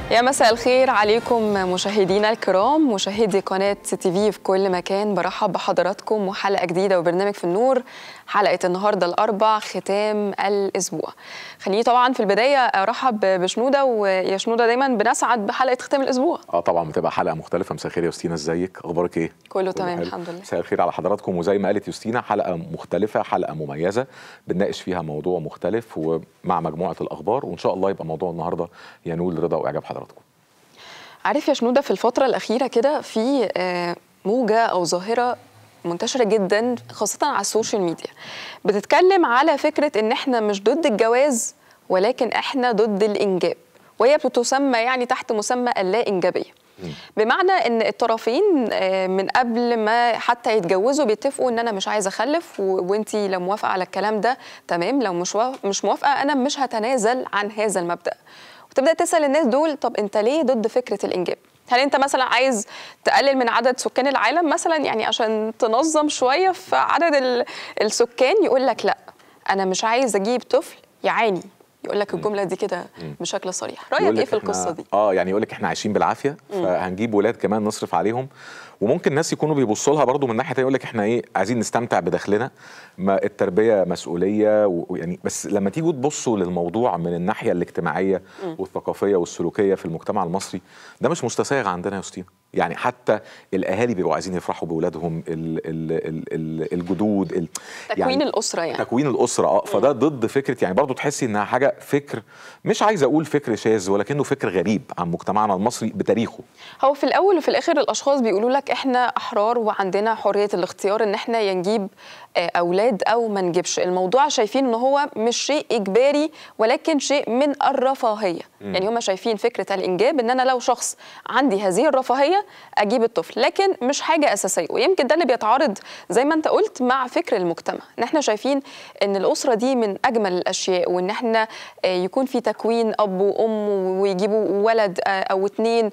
يا مساء الخير عليكم مشاهدينا الكرام مشاهدي قناة سي تي في في كل مكان برحب بحضراتكم وحلقة جديدة وبرنامج في النور حلقة النهاردة الأربع ختام الأسبوع خليني طبعا في البداية أرحب بشنودة ويا شنودة دايما بنسعد بحلقة ختام الأسبوع اه طبعا بتبقى حلقه مختلفه مساء الخير يا يوستينا ازيك اخبارك ايه كله تمام حلو. الحمد لله مساء الخير على حضراتكم وزي ما قالت يوستينا حلقه مختلفه حلقه مميزه بنناقش فيها موضوع مختلف ومع مجموعه الاخبار وان شاء الله يبقى موضوع النهارده ينول رضا واعجاب حضراتكم عارف يا شنودة في الفترة الأخيرة كده في آه، موجة أو ظاهرة منتشرة جدا خاصة على السوشيال ميديا بتتكلم على فكرة إن إحنا مش ضد الجواز ولكن إحنا ضد الإنجاب وهي بتسمى يعني تحت مسمى اللا إنجابية بمعنى ان الطرفين آه، من قبل ما حتى يتجوزوا بيتفقوا ان انا مش عايزه اخلف وانتي لو موافقه على الكلام ده تمام لو مش وا- مش موافقه انا مش هتنازل عن هذا المبدا وتبدا تسال الناس دول طب انت ليه ضد فكره الانجاب هل انت مثلا عايز تقلل من عدد سكان العالم مثلا يعني عشان تنظم شويه في عدد ال- السكان يقول لك لا انا مش عايز اجيب طفل يعاني يقول لك الجمله دي كده بشكل صريح رايك يقول ايه لك في إحنا- القصه دي اه يعني يقول لك احنا عايشين بالعافيه فهنجيب ولاد كمان نصرف عليهم وممكن ناس يكونوا بيبصوا لها برضو من ناحيه تانية يقول لك احنا ايه عايزين نستمتع بدخلنا ما التربيه مسؤوليه و- ويعني بس لما تيجوا تبصوا للموضوع من الناحيه الاجتماعيه والثقافيه والسلوكيه في المجتمع المصري ده مش مستساغ عندنا يا يوستين يعني حتى الاهالي بيبقوا عايزين يفرحوا باولادهم ال ال ال ال الجدود ال تكوين الاسره يعني تكوين الاسره اه فده ضد فكره يعني برضو تحسي انها حاجه فكر مش عايز اقول فكر شاذ ولكنه فكر غريب عن مجتمعنا المصري بتاريخه هو في الاول وفي الاخر الاشخاص بيقولوا لك احنا احرار وعندنا حريه الاختيار ان احنا يا نجيب آه، اولاد او ما نجيبش الموضوع شايفين ان هو مش شيء اجباري ولكن شيء من الرفاهيه يعني هم شايفين فكره الانجاب ان انا لو شخص عندي هذه الرفاهيه اجيب الطفل لكن مش حاجه اساسيه ويمكن ده اللي بيتعارض زي ما انت قلت مع فكر المجتمع ان احنا شايفين ان الاسره دي من اجمل الاشياء وان احنا آه، يكون في تكوين اب وام ويجيبوا ولد آه، او اتنين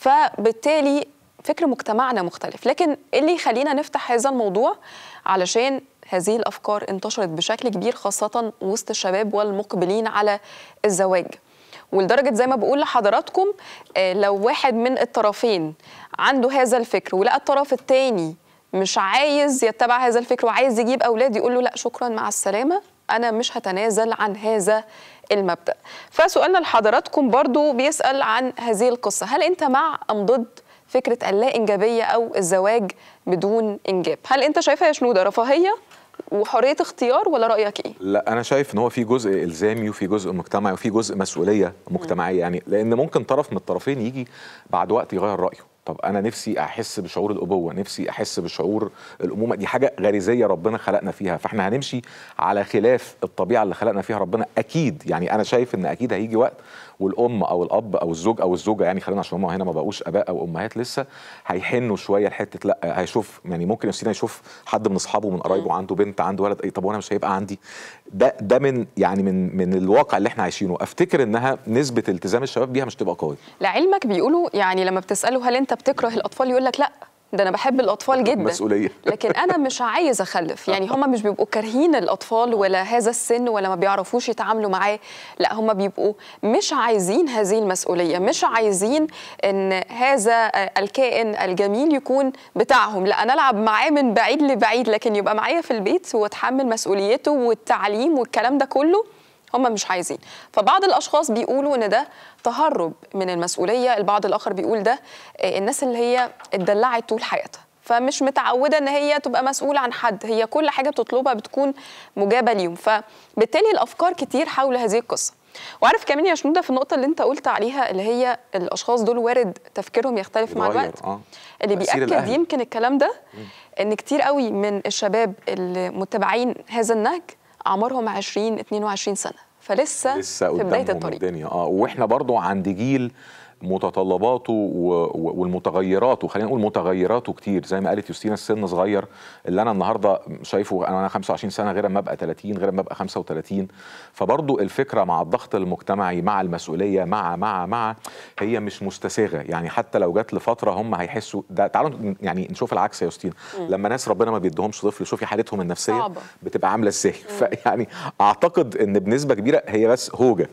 فبالتالي فكر مجتمعنا مختلف لكن اللي يخلينا نفتح هذا الموضوع علشان هذه الافكار انتشرت بشكل كبير خاصه وسط الشباب والمقبلين على الزواج ولدرجه زي ما بقول لحضراتكم آه، لو واحد من الطرفين عنده هذا الفكر ولقى الطرف الثاني مش عايز يتبع هذا الفكر وعايز يجيب اولاد يقول له لا شكرا مع السلامه انا مش هتنازل عن هذا المبدا فسؤالنا لحضراتكم برضو بيسال عن هذه القصه هل انت مع ام ضد فكره اللا انجابيه او الزواج بدون انجاب هل انت شايفها يا شنوده رفاهيه وحريه اختيار ولا رايك ايه لا انا شايف ان هو في جزء الزامي وفي جزء مجتمعي وفي جزء مسؤوليه مجتمعيه يعني لان ممكن طرف من الطرفين يجي بعد وقت يغير رايه طب انا نفسي احس بشعور الابوه نفسي احس بشعور الامومه دي حاجه غريزيه ربنا خلقنا فيها فاحنا هنمشي على خلاف الطبيعه اللي خلقنا فيها ربنا اكيد يعني انا شايف ان اكيد هيجي وقت والام او الاب او الزوج او الزوجه يعني خلينا عشان هم هنا ما بقوش اباء او امهات لسه هيحنوا شويه لحته لا هيشوف يعني ممكن يوسينا يشوف حد من اصحابه من قرايبه عنده بنت عنده ولد ايه طب وانا مش هيبقى عندي ده ده من يعني من من الواقع اللي احنا عايشينه افتكر انها نسبه التزام الشباب بيها مش تبقى قوي لعلمك بيقولوا يعني لما بتساله هل انت بتكره الاطفال يقول لك لا ده انا بحب الاطفال جدا مسؤوليه لكن انا مش عايز اخلف يعني هم مش بيبقوا كارهين الاطفال ولا هذا السن ولا ما بيعرفوش يتعاملوا معاه لا هم بيبقوا مش عايزين هذه المسؤوليه مش عايزين ان هذا الكائن الجميل يكون بتاعهم لا انا العب معاه من بعيد لبعيد لكن يبقى معايا في البيت واتحمل مسؤوليته والتعليم والكلام ده كله هم مش عايزين فبعض الاشخاص بيقولوا ان ده تهرب من المسؤوليه البعض الاخر بيقول ده آه، الناس اللي هي اتدلعت طول حياتها فمش متعوده ان هي تبقى مسؤوله عن حد هي كل حاجه بتطلبها بتكون مجابه ليهم فبالتالي الافكار كتير حول هذه القصه وعارف كمان يا شنوده في النقطه اللي انت قلت عليها اللي هي الاشخاص دول وارد تفكيرهم يختلف مع يتغير، الوقت آه. اللي تأثير بيأكد الأهل. يمكن الكلام ده ان كتير قوي من الشباب اللي متبعين هذا النهج اعمارهم 20 22 سنه فلسه, لسه في بدايه قدامهم الطريق الدنيا اه واحنا برضو عند جيل متطلباته و- و- والمتغيرات وخلينا نقول متغيراته كتير زي ما قالت يوستينا السن صغير اللي انا النهارده شايفه انا 25 سنه غير ما ابقى 30 غير ما ابقى 35 فبرضو الفكره مع الضغط المجتمعي مع المسؤوليه مع مع مع هي مش مستساغه يعني حتى لو جت لفتره هم هيحسوا ده تعالوا ن- يعني نشوف العكس يا يوستينا لما ناس ربنا ما بيديهمش طفل شوفي حالتهم النفسيه صعبة. بتبقى عامله ازاي فيعني اعتقد ان بنسبه كبيره هي بس هوجه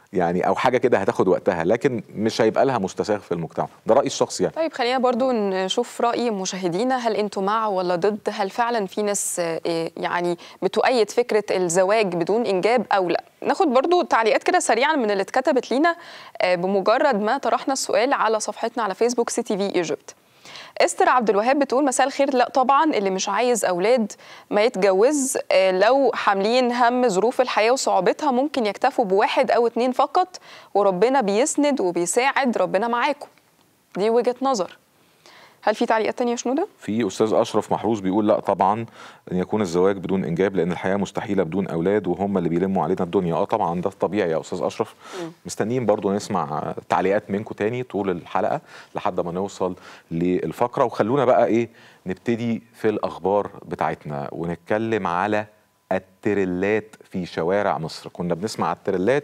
يعني او حاجه كده هتاخد وقتها لكن مش هيبقى لها مستساغ في المجتمع ده رايي الشخصي يعني طيب خلينا برضو نشوف رأي مشاهدينا هل انتم مع ولا ضد هل فعلا في ناس آه، يعني بتؤيد فكرة الزواج بدون إنجاب أو لا ناخد برضو تعليقات كده سريعا من اللي اتكتبت لينا آه، بمجرد ما طرحنا السؤال على صفحتنا على فيسبوك سي تي في ايجيبت استر عبد الوهاب بتقول مساء الخير لا طبعا اللي مش عايز اولاد ما يتجوز آه، لو حاملين هم ظروف الحياه وصعوبتها ممكن يكتفوا بواحد او اتنين فقط وربنا بيسند وبيساعد ربنا معاكم دي وجهه نظر هل في تعليقات تانية يا شنوده؟ في استاذ اشرف محروس بيقول لا طبعا ان يكون الزواج بدون انجاب لان الحياه مستحيله بدون اولاد وهم اللي بيلموا علينا الدنيا اه طبعا ده طبيعي يا استاذ اشرف مستنيين برضو نسمع تعليقات منكم تاني طول الحلقه لحد ما نوصل للفقره وخلونا بقى ايه نبتدي في الاخبار بتاعتنا ونتكلم على التريلات في شوارع مصر كنا بنسمع التريلات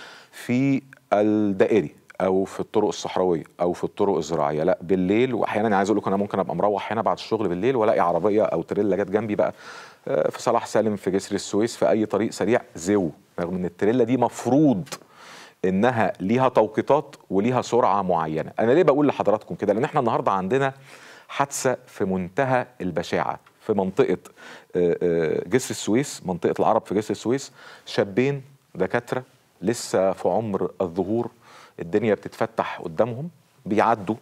في الدائري او في الطرق الصحراويه او في الطرق الزراعيه لا بالليل واحيانا عايز اقول لكم انا ممكن ابقى مروح هنا بعد الشغل بالليل والاقي عربيه او تريلا جت جنبي بقى آه، في صلاح سالم في جسر السويس في اي طريق سريع زو رغم ان التريلا دي مفروض انها ليها توقيتات وليها سرعه معينه انا ليه بقول لحضراتكم كده لان احنا النهارده عندنا حادثه في منتهى البشاعه في منطقه آه، آه، جسر السويس منطقه العرب في جسر السويس شابين دكاتره لسه في عمر الظهور الدنيا بتتفتح قدامهم بيعدوا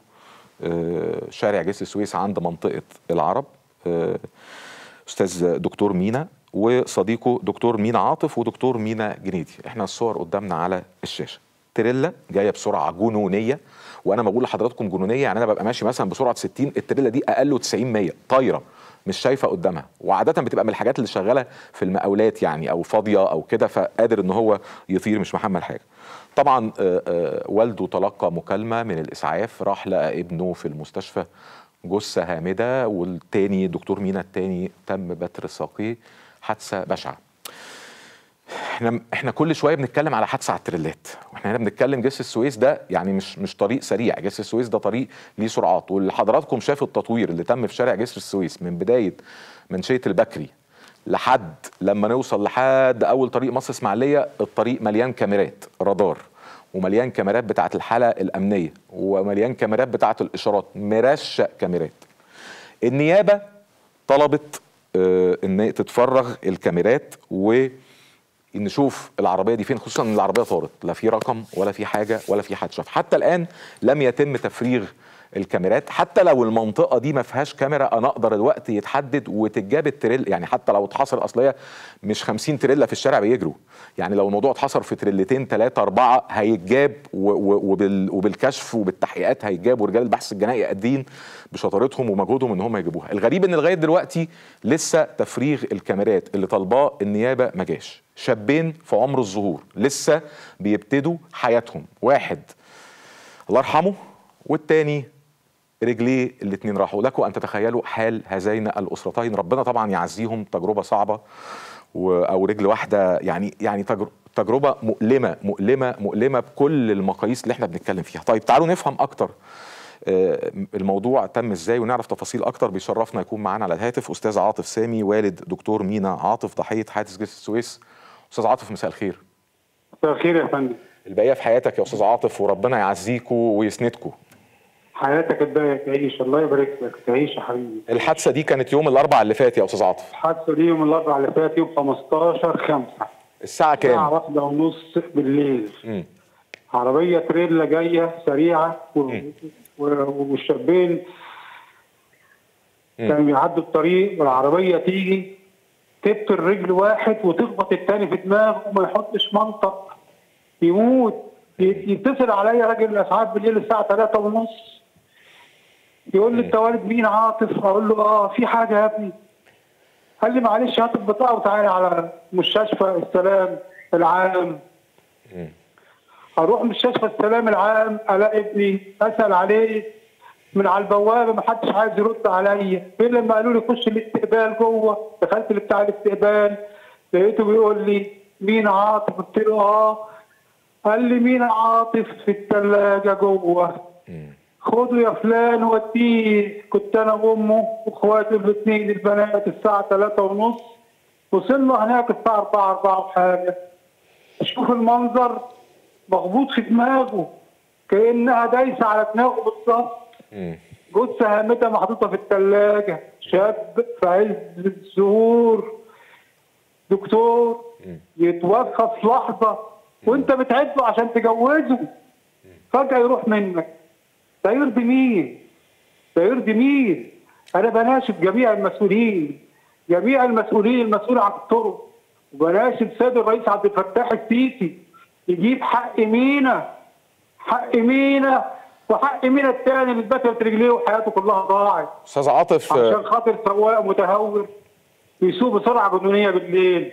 آه، شارع جسر السويس عند منطقه العرب آه، استاذ دكتور مينا وصديقه دكتور مينا عاطف ودكتور مينا جنيدي احنا الصور قدامنا على الشاشه تريلا جايه بسرعه جنونيه وانا ما بقول لحضراتكم جنونيه يعني انا ببقى ماشي مثلا بسرعه 60 التريلا دي اقل 90 100 طايره مش شايفه قدامها وعاده بتبقى من الحاجات اللي شغاله في المقاولات يعني او فاضيه او كده فقادر ان هو يطير مش محمل حاجه طبعا آه، آه، والده تلقى مكالمه من الاسعاف راح لقى ابنه في المستشفى جثه هامده والتاني دكتور مينا التاني تم بتر ساقيه حادثه بشعه احنا احنا كل شويه بنتكلم على حادثه على التريلات واحنا هنا بنتكلم جسر السويس ده يعني مش مش طريق سريع جسر السويس ده طريق ليه سرعات واللي حضراتكم شافوا التطوير اللي تم في شارع جسر السويس من بدايه منشيه البكري لحد لما نوصل لحد اول طريق مصر اسماعيليه الطريق مليان كاميرات رادار ومليان كاميرات بتاعه الحاله الامنيه ومليان كاميرات بتاعه الاشارات مرشق كاميرات النيابه طلبت آه، ان تتفرغ الكاميرات و نشوف العربيه دي فين خصوصا ان العربيه طارت لا في رقم ولا في حاجه ولا في حد شاف حتى الان لم يتم تفريغ الكاميرات حتى لو المنطقه دي ما فيهاش كاميرا انا اقدر الوقت يتحدد وتتجاب التريل يعني حتى لو اتحصر اصل هي مش 50 تريلا في الشارع بيجروا يعني لو الموضوع اتحصر في تريلتين ثلاثه اربعه هيتجاب و- و- وبال وبالكشف وبالتحقيقات هيتجاب ورجال البحث الجنائي قادين بشطارتهم ومجهودهم ان هم يجيبوها الغريب ان لغايه دلوقتي لسه تفريغ الكاميرات اللي طالباه النيابه ما جاش شابين في عمر الظهور لسه بيبتدوا حياتهم واحد الله يرحمه والتاني رجليه الاثنين راحوا لكم ان تتخيلوا حال هذين الاسرتين ربنا طبعا يعزيهم تجربه صعبه و- او رجل واحده يعني يعني تجر- تجربه مؤلمه مؤلمه مؤلمه بكل المقاييس اللي احنا بنتكلم فيها طيب تعالوا نفهم اكتر آه، الموضوع تم ازاي ونعرف تفاصيل اكتر بيشرفنا يكون معانا على الهاتف استاذ عاطف سامي والد دكتور مينا عاطف ضحيه حادث جسر السويس استاذ عاطف مساء الخير مساء الخير يا فندم البقيه في حياتك يا استاذ عاطف وربنا يعزيكوا ويسندكوا حياتك الباقية تعيش الله يبارك لك تعيش يا حبيبي الحادثه دي كانت يوم الاربعاء اللي فات يا استاذ عاطف الحادثة دي يوم الأربعاء اللي فات يوم 15 5 الساعه الساعة كام واحدة ونص بالليل مم. عربية تريلا جاية سريعة و... و... والشابين كانوا بيعدوا الطريق والعربية تيجي تبتر رجل واحد وتخبط التاني في دماغه وما يحطش منطق يموت ي- يتصل عليا راجل الاسعاف بالليل الساعه 3 ونص يقول لي انت والد مين عاطف اقول له اه في حاجه يا ابني قال لي معلش هات البطاقه وتعالى على مستشفى السلام العام اروح مستشفى السلام العام الاقي ابني اسال عليه من على البوابه ما حدش عايز يرد عليا غير لما قالوا لي خش الاستقبال جوه دخلت بتاع الاستقبال لقيته بيقول لي مين عاطف قلت له اه قال لي مين عاطف في الثلاجه جوه خده يا فلان وديه كنت انا وامه واخواتي الاثنين البنات الساعه 3 ونص وصلنا هناك الساعه 4 4 وحاجه اشوف المنظر مخبوط في دماغه كانها دايسه على دماغه بالظبط مم. جثه هامتها محطوطه في الثلاجه شاب في عز الزهور دكتور يتوفى في لحظه وانت بتعد له عشان تجوزه فجاه يروح منك ده يرضي مين؟ ده يرضي مين؟ انا بناشد جميع المسؤولين جميع المسؤولين المسؤول عن الطرق وبناشد سيد الرئيس عبد الفتاح السيسي يجيب حق مينا حق مينا وحق مينا التاني اللي اتبتلت رجليه وحياته كلها ضاعت استاذ عاطف عشان آه، خاطر سواق متهور بيسوق بسرعه جنونيه بالليل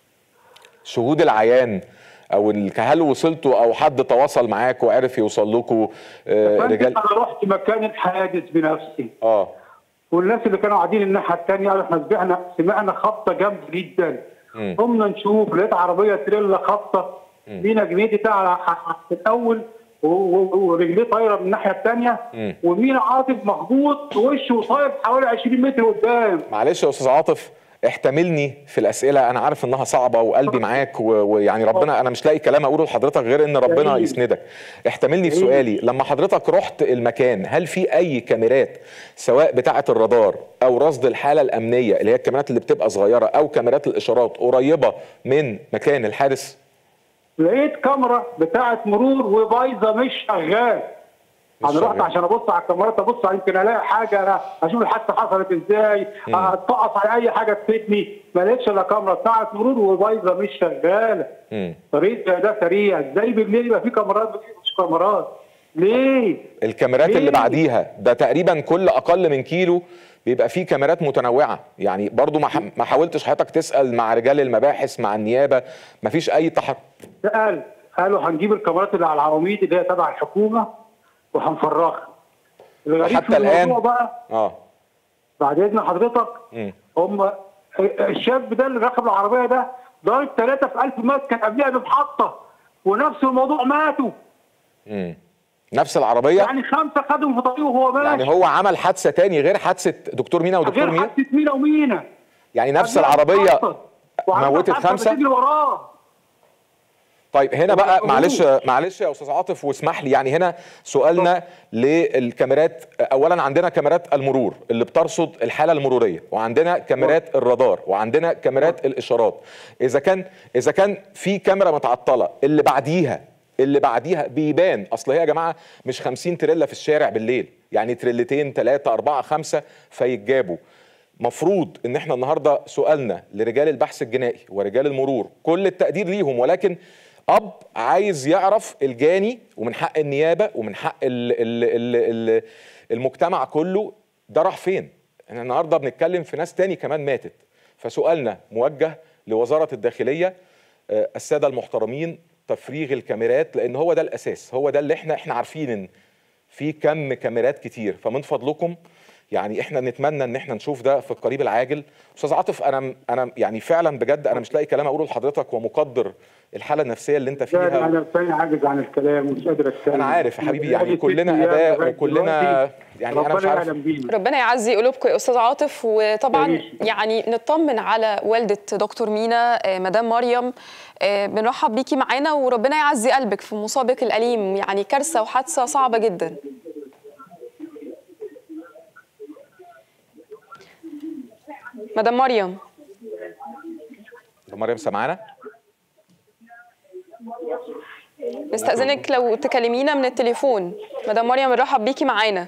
شهود العيان او ال- هل وصلتوا او حد تواصل معاك وعرف يوصل لكم آه، فأنت رجال انا رحت مكان الحادث بنفسي اه والناس اللي كانوا قاعدين الناحيه الثانيه قالوا احنا سمعنا سمعنا خبطه جامده جدا مم. قمنا نشوف لقيت عربيه تريلا خبطه مينا جنيدي بتاع في الاول و- و- ورجليه طايره من الناحيه الثانيه مم. ومينا عاطف مخبوط وشه طاير حوالي 20 متر قدام معلش يا استاذ عاطف احتملني في الاسئله انا عارف انها صعبه وقلبي معاك و- ويعني ربنا انا مش لاقي كلام اقوله لحضرتك غير ان ربنا جميل. يسندك احتملني في سؤالي لما حضرتك رحت المكان هل في اي كاميرات سواء بتاعه الرادار او رصد الحاله الامنيه اللي هي الكاميرات اللي بتبقى صغيره او كاميرات الاشارات قريبه من مكان الحادث لقيت كاميرا بتاعه مرور وبايظه مش شغال مش انا رحت شغال. عشان ابص على الكاميرات ابص يمكن الاقي حاجه انا اشوف الحادثه حصلت ازاي اتقص على اي حاجه تفيدني ما لقيتش الا كاميرا بتاعه مرور وبايظه مش شغاله مم. طريق زي ده سريع ازاي بالليل يبقى في كاميرات مش كاميرات ليه؟ الكاميرات اللي ليه؟ بعديها ده تقريبا كل اقل من كيلو بيبقى فيه كاميرات متنوعه يعني برضو ما ح- ما حاولتش حضرتك تسال مع رجال المباحث مع النيابه ما فيش اي تحرك سأل قالوا هنجيب الكاميرات اللي على العواميد اللي هي تبع الحكومه وهنفرغها الغريب وحتى في الموضوع الآن- بقى اه بعد اذن حضرتك مم. هم الشاب ده اللي راكب العربيه ده ضارب ثلاثه في 1000 مات كان قبلها بمحطه ونفس الموضوع ماتوا مم. نفس العربيه يعني خمسه خدهم في طريقه وهو ماشي يعني هو عمل حادثه تاني غير حادثه دكتور مينا ودكتور غير مينا حادثه مينا ومينا يعني نفس قبلها العربيه بمحطة. وعربية موتت حادثة خمسة؟ بتجري وراه طيب هنا بقى هو معلش معلش يا استاذ عاطف واسمح لي يعني هنا سؤالنا للكاميرات اولا عندنا كاميرات المرور اللي بترصد الحاله المروريه وعندنا كاميرات الرادار وعندنا كاميرات الاشارات اذا كان اذا كان في كاميرا متعطله اللي بعديها اللي بعديها بيبان اصل هي يا جماعه مش 50 تريلا في الشارع بالليل يعني تريلتين ثلاثه اربعه خمسه فيتجابوا مفروض ان احنا النهارده سؤالنا لرجال البحث الجنائي ورجال المرور كل التقدير ليهم ولكن اب عايز يعرف الجاني ومن حق النيابه ومن حق ال ال ال ال المجتمع كله ده راح فين احنا النهارده بنتكلم في ناس تاني كمان ماتت فسؤالنا موجه لوزاره الداخليه آه، الساده المحترمين تفريغ الكاميرات لان هو ده الاساس هو ده اللي احنا احنا عارفين ان في كم كاميرات كتير فمن فضلكم يعني احنا نتمنى ان احنا نشوف ده في القريب العاجل استاذ عاطف انا انا يعني فعلا بجد انا مش لاقي كلام اقوله لحضرتك ومقدر الحاله النفسيه اللي انت يعني فيها انا ثاني عاجز عن الكلام ومش قادر اتكلم انا عارف يا حبيبي يعني بقالي كلنا ست أيام اباء لغاية وكلنا دلوقتي يعني انا مش ربنا عارف يعلم بينا ربنا يعزي قلوبكم يا استاذ عاطف وطبعا ماشي. يعني نطمن على والده دكتور مينا آه، مدام مريم آه، بنرحب بيكي معانا وربنا يعزي قلبك في مصابك الاليم يعني كارثه وحادثه صعبه جدا مدام مريم مريم سمعانا نستأذنك لو تكلمينا من التليفون مدام مريم بنرحب بيكي معانا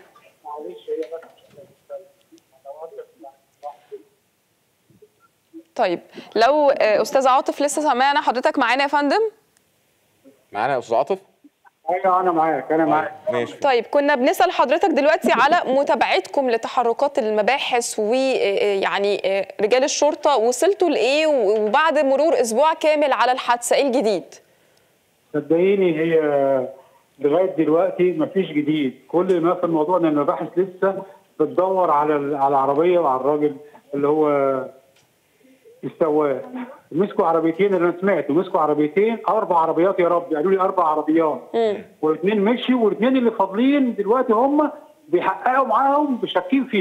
طيب لو آه، استاذ عاطف لسه سامعنا حضرتك معانا يا فندم معانا يا استاذ عاطف ايوه انا معاك انا معاك ماشي طيب كنا بنسأل حضرتك دلوقتي على متابعتكم لتحركات المباحث ويعني رجال الشرطة وصلتوا لإيه وبعد مرور أسبوع كامل على الحادثة إيه الجديد؟ صدقيني هي لغايه دلوقتي مفيش جديد كل ما في الموضوع ان المباحث لسه بتدور على ال- على العربيه وعلى الراجل اللي هو السواق مسكوا عربيتين اللي انا سمعت مسكوا عربيتين اربع عربيات يا رب قالوا لي اربع عربيات والاثنين مشيوا والاثنين اللي فاضلين دلوقتي هم بيحققوا معاهم بشاكين فيهم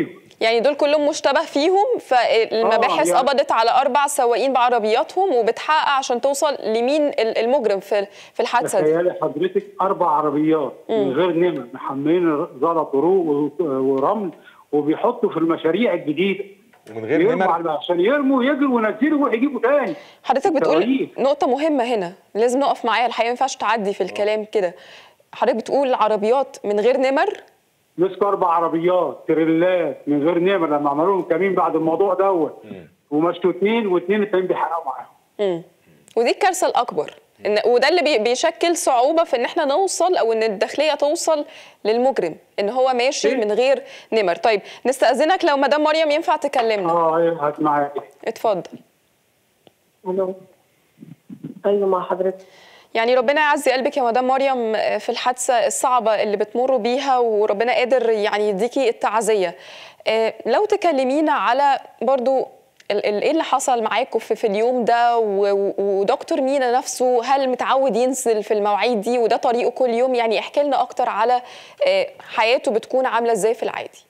يعني دول كلهم مشتبه فيهم فالمباحث يعني- قبضت على اربع سواقين بعربياتهم وبتحقق عشان توصل لمين ال- المجرم في في الحادثه دي تخيلي حضرتك اربع عربيات من غير نمر محملين زلط طرق و- ورمل وبيحطوا في المشاريع الجديده ومن غير يرموا نمر على- عشان يرموا يجروا وينزلوا ويجيبوا تاني حضرتك بتقول التواريخ. نقطة مهمة هنا لازم نقف معايا الحقيقة ما ينفعش تعدي في الكلام كده حضرتك بتقول عربيات من غير نمر مسكوا اربع عربيات تريلات من غير نمر لما عملوا لهم كمين بعد الموضوع دوت ومشوا اثنين واثنين التانيين بيحققوا معاهم مم. ودي الكارثة الأكبر إن وده اللي بي- بيشكل صعوبة في إن إحنا نوصل أو إن الداخلية توصل للمجرم إن هو ماشي إيه؟ من غير نمر طيب نستأذنك لو مدام مريم ينفع تكلمنا اه ايه هات معايا اتفضل الو ايوه مع حضرتك يعني ربنا يعزي قلبك يا مدام مريم في الحادثة الصعبة اللي بتمر بيها وربنا قادر يعني يديكي التعزية آه، لو تكلمينا على برضو ال- ال- ايه اللي حصل معاكم في, في اليوم ده و- و- ودكتور مينا نفسه هل متعود ينزل في المواعيد دي وده طريقه كل يوم يعني احكي لنا اكتر على آه، حياته بتكون عاملة ازاي في العادي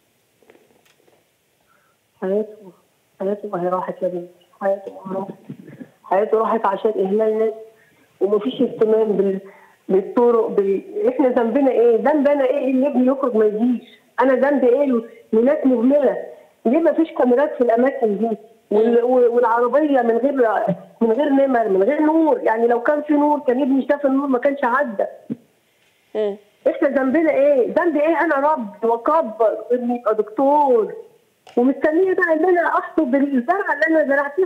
حياته حياته ما هي راحت يا بنتي حياته ما هي راحت حياته راحت عشان اهمال ناس ومفيش اهتمام بال بالطرق بال... احنا ذنبنا ايه؟ ذنبنا ايه اللي ابني يخرج ما يجيش؟ انا ذنبي ايه لناس مهمله؟ ليه ما فيش كاميرات في الاماكن دي؟ وال... والعربيه من غير من غير نمر من غير نور يعني لو كان في نور كان ابني شاف النور ما كانش عدى مم. احنا ذنبنا ايه؟ ذنبي ايه انا رب واكبر ابني يبقى دكتور ومستنيه بقى ان انا احصد الزرعه اللي انا زرعتها.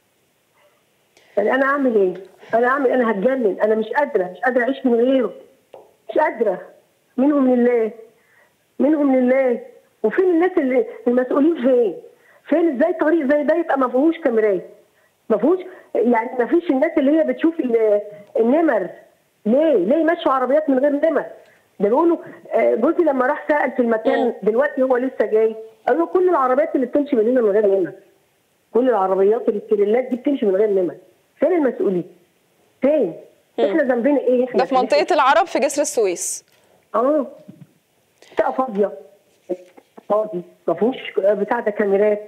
يعني انا اعمل ايه؟ انا اعمل انا هتجنن انا مش قادره مش قادره اعيش من غيره. مش قادره منهم لله منهم لله وفين الناس اللي المسؤولين فين؟ فين ازاي طريق زي ده يبقى ما فيهوش كاميرات؟ ما فيهوش يعني ما فيش الناس اللي هي بتشوف ال- النمر ليه؟ ليه يمشوا عربيات من غير نمر؟ ده بيقولوا آه، جوزي لما راح سأل في المكان دلوقتي هو لسه جاي قال له كل العربيات اللي بتمشي من هنا من غير نمر كل العربيات اللي التريلات دي بتمشي من غير نمر فين المسؤولين؟ فين؟ احنا ذنبنا ايه؟ احنا ده في منطقة العرب في جسر السويس اه منطقه فاضيه فاضي ما فيهوش بتاع ده كاميرات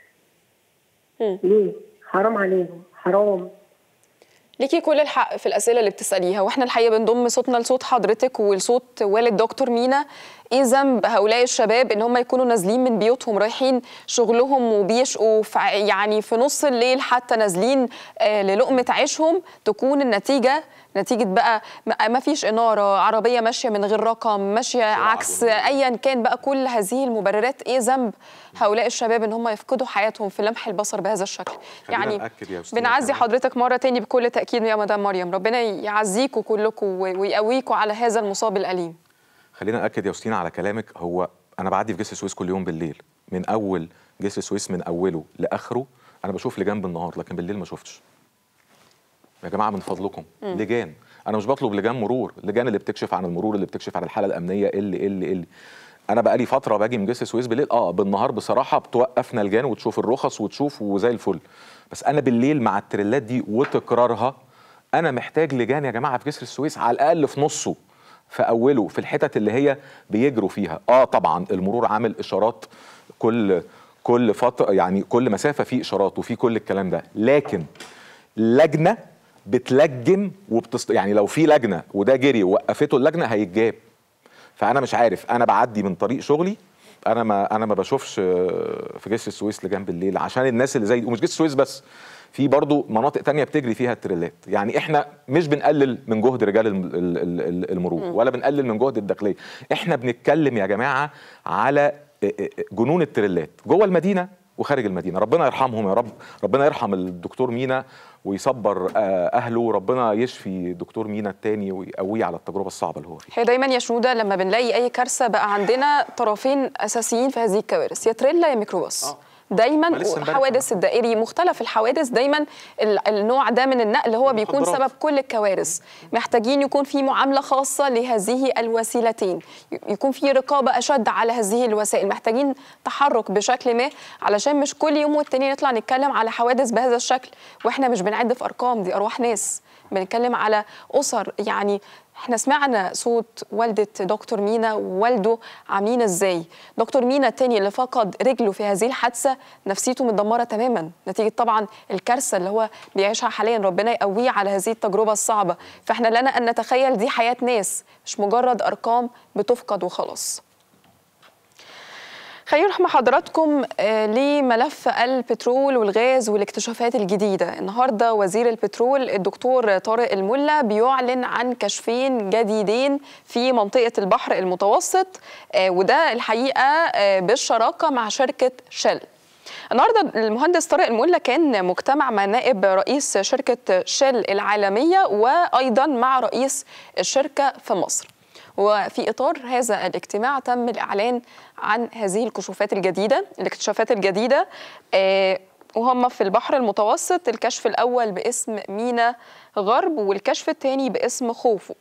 مم. ليه؟ حرام عليهم حرام ليكي كل الحق في الاسئله اللي بتساليها واحنا الحقيقه بنضم صوتنا لصوت حضرتك ولصوت والد دكتور مينا ايه ذنب هؤلاء الشباب ان هم يكونوا نازلين من بيوتهم رايحين شغلهم وبيشقوا في ع- يعني في نص الليل حتى نازلين آه للقمه عيشهم تكون النتيجه نتيجه بقى ما- ما فيش اناره عربيه ماشيه من غير رقم ماشيه عكس ايا كان بقى كل هذه المبررات ايه ذنب هؤلاء الشباب ان هم يفقدوا حياتهم في لمح البصر بهذا الشكل خلينا يعني نأكد يا أستاذة بنعزي كمان. حضرتك مره تاني بكل تاكيد يا مدام مريم ربنا يعزيكم كلكم و- ويقويكم على هذا المصاب الاليم خلينا ناكد يا وسطينا على كلامك هو انا بعدي في جسر السويس كل يوم بالليل من اول جسر السويس من اوله لاخره انا بشوف لجان بالنهار لكن بالليل ما شفتش يا جماعه من فضلكم لجان انا مش بطلب لجان مرور لجان اللي بتكشف عن المرور اللي بتكشف عن الحاله الامنيه اللي اللي اللي انا بقالي فتره باجي من جسر السويس بالليل اه بالنهار بصراحه بتوقفنا لجان وتشوف الرخص وتشوف وزي الفل بس انا بالليل مع التريلات دي وتكرارها انا محتاج لجان يا جماعه في جسر السويس على الاقل في نصه في اوله في الحتت اللي هي بيجروا فيها اه طبعا المرور عامل اشارات كل كل فتره يعني كل مسافه في اشارات وفي كل الكلام ده لكن لجنه بتلجم وبتص... يعني لو في لجنه وده جري ووقفته اللجنه هيتجاب فانا مش عارف انا بعدي من طريق شغلي انا ما انا ما بشوفش آه، في جسر السويس لجنب الليل عشان الناس اللي زي دي ومش جسر السويس بس في برضو مناطق تانية بتجري فيها التريلات يعني احنا مش بنقلل من جهد رجال الم- ال- ال- ال- المرور ولا بنقلل من جهد الداخليه احنا بنتكلم يا جماعه على آه، آه، جنون التريلات جوه المدينه وخارج المدينه ربنا يرحمهم يا رب ربنا يرحم الدكتور مينا ويصبر آه، اهله ربنا يشفي الدكتور مينا التاني ويقويه على التجربه الصعبه اللي هو فيها هي دايما يا شنوده لما بنلاقي اي كارثه بقى عندنا طرفين اساسيين في هذه الكوارث يا تريلا يا ميكروباص آه. دايما ما لسه امبارح حوادث الدائري مختلف الحوادث دايما ال- النوع ده من النقل هو بيكون المخدرات. سبب كل الكوارث محتاجين يكون في معامله خاصه لهذه الوسيلتين ي- يكون في رقابه اشد على هذه الوسائل محتاجين تحرك بشكل ما علشان مش كل يوم والتاني نطلع نتكلم على حوادث بهذا الشكل واحنا مش بنعد في ارقام دي ارواح ناس بنتكلم على اسر يعني احنا سمعنا صوت والدة دكتور مينا ووالده عاملين ازاي دكتور مينا التاني اللي فقد رجله في هذه الحادثة نفسيته متدمرة تماما نتيجة طبعا الكارثة اللي هو بيعيشها حاليا ربنا يقويه على هذه التجربة الصعبة فاحنا لنا أن نتخيل دي حياة ناس مش مجرد أرقام بتفقد وخلاص خلينا نروح مع حضراتكم آه، لملف البترول والغاز والاكتشافات الجديدة النهاردة وزير البترول الدكتور طارق الملا بيعلن عن كشفين جديدين في منطقة البحر المتوسط آه، وده الحقيقة آه، بالشراكة مع شركة شل النهارده المهندس طارق الملا كان مجتمع مع نائب رئيس شركه شل العالميه وايضا مع رئيس الشركه في مصر وفي اطار هذا الاجتماع تم الاعلان عن هذه الكشوفات الجديده الاكتشافات الجديده آه، وهم في البحر المتوسط الكشف الاول باسم مينا غرب والكشف الثاني باسم خوفو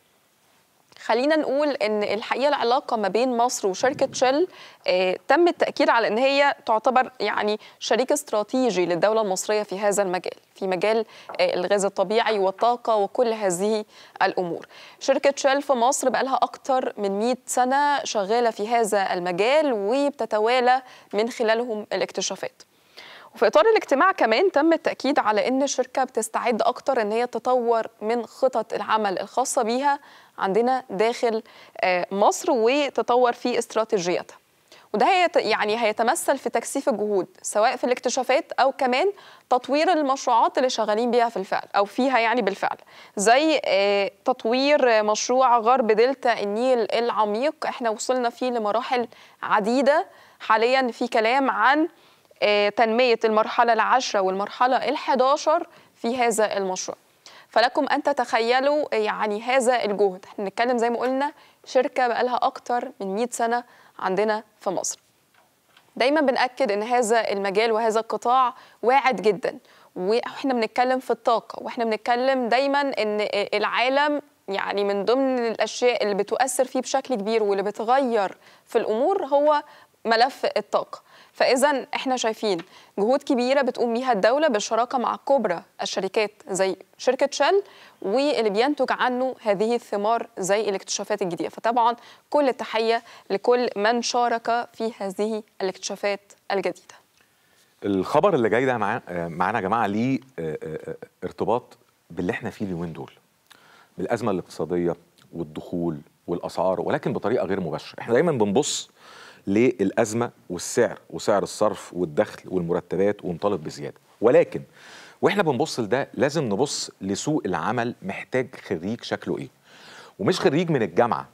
خلينا نقول ان الحقيقه العلاقه ما بين مصر وشركه شل آه، تم التاكيد على ان هي تعتبر يعني شريك استراتيجي للدوله المصريه في هذا المجال في مجال آه، الغاز الطبيعي والطاقه وكل هذه الامور شركه شل في مصر بقى لها اكثر من 100 سنه شغاله في هذا المجال وبتتوالى من خلالهم الاكتشافات وفي اطار الاجتماع كمان تم التاكيد على ان الشركه بتستعد اكتر ان هي تطور من خطط العمل الخاصه بيها عندنا داخل آه، مصر وتطور في استراتيجيتها وده هيت يعني هيتمثل في تكثيف الجهود سواء في الاكتشافات او كمان تطوير المشروعات اللي شغالين بيها في الفعل او فيها يعني بالفعل زي آه، تطوير مشروع غرب دلتا النيل العميق احنا وصلنا فيه لمراحل عديده حاليا في كلام عن آه، تنمية المرحلة العاشرة والمرحلة الحداشر في هذا المشروع فلكم أن تتخيلوا يعني هذا الجهد احنا بنتكلم زي ما قلنا شركة بقالها أكتر من 100 سنة عندنا في مصر دايما بنأكد ان هذا المجال وهذا القطاع واعد جدا واحنا بنتكلم في الطاقه واحنا بنتكلم دايما ان العالم يعني من ضمن الاشياء اللي بتؤثر فيه بشكل كبير واللي بتغير في الامور هو ملف الطاقه فاذا احنا شايفين جهود كبيره بتقوم بيها الدوله بالشراكه مع كبرى الشركات زي شركه شل واللي بينتج عنه هذه الثمار زي الاكتشافات الجديده فطبعا كل التحيه لكل من شارك في هذه الاكتشافات الجديده الخبر اللي جاي ده معا- آه، معانا يا جماعه ليه آه، آه، آه، ارتباط باللي احنا فيه اليومين دول بالازمه الاقتصاديه والدخول والاسعار ولكن بطريقه غير مباشره احنا دايما بنبص للازمه والسعر وسعر الصرف والدخل والمرتبات ونطالب بزياده ولكن واحنا بنبص لده لازم نبص لسوق العمل محتاج خريج شكله ايه ومش خريج من الجامعه